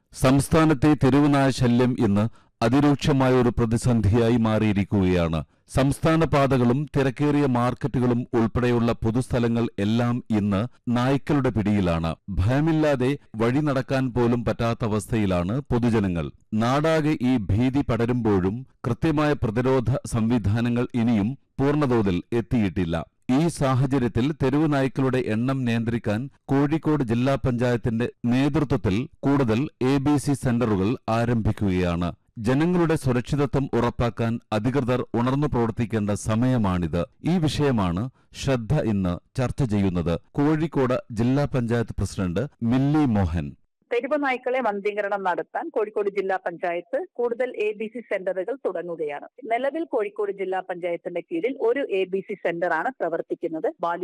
സംസ്ഥാനത്തെ തെരുവുനായ ശല്യം ഇന്ന് അതിരൂക്ഷമായ ഒരു പ്രതിസന്ധിയായി മാറിയിരിക്കുകയാണ് സംസ്ഥാന പാതകളും തിരക്കേറിയ മാർക്കറ്റുകളും ഉൾപ്പെടെയുള്ള പൊതുസ്ഥലങ്ങൾ എല്ലാം ഇന്ന് നായ്ക്കളുടെ പിടിയിലാണ് ഭയമില്ലാതെ വഴി നടക്കാൻ പോലും പറ്റാത്ത അവസ്ഥയിലാണ് പൊതുജനങ്ങൾ നാടാകെ ഈ ഭീതി പടരുമ്പോഴും കൃത്യമായ പ്രതിരോധ സംവിധാനങ്ങൾ ഇനിയും പൂർണ്ണതോതിൽ എത്തിയിട്ടില്ല ഈ സാഹചര്യത്തിൽ തെരുവ് നായ്ക്കളുടെ എണ്ണം നിയന്ത്രിക്കാൻ കോഴിക്കോട് ജില്ലാ പഞ്ചായത്തിന്റെ നേതൃത്വത്തിൽ കൂടുതൽ എ ബി സി സെന്ററുകൾ ആരംഭിക്കുകയാണ് ജനങ്ങളുടെ സുരക്ഷിതത്വം ഉറപ്പാക്കാൻ അധികൃതർ ഉണർന്നു പ്രവർത്തിക്കേണ്ട സമയമാണിത് ഈ വിഷയമാണ് ശ്രദ്ധ ഇന്ന് ചർച്ച ചെയ്യുന്നത് കോഴിക്കോട് ജില്ലാ പഞ്ചായത്ത് പ്രസിഡന്റ് മില്ലി മോഹൻ തെരുവ് നായ്ക്കളെ വന്ധീകരണം നടത്താൻ കോഴിക്കോട് ജില്ലാ പഞ്ചായത്ത് കൂടുതൽ എ ബി സി സെന്ററുകൾ തുടങ്ങുകയാണ് നിലവിൽ കോഴിക്കോട് ജില്ലാ പഞ്ചായത്തിന്റെ കീഴിൽ ഒരു എ ബി സി സെന്ററാണ് പ്രവർത്തിക്കുന്നത് ബാലു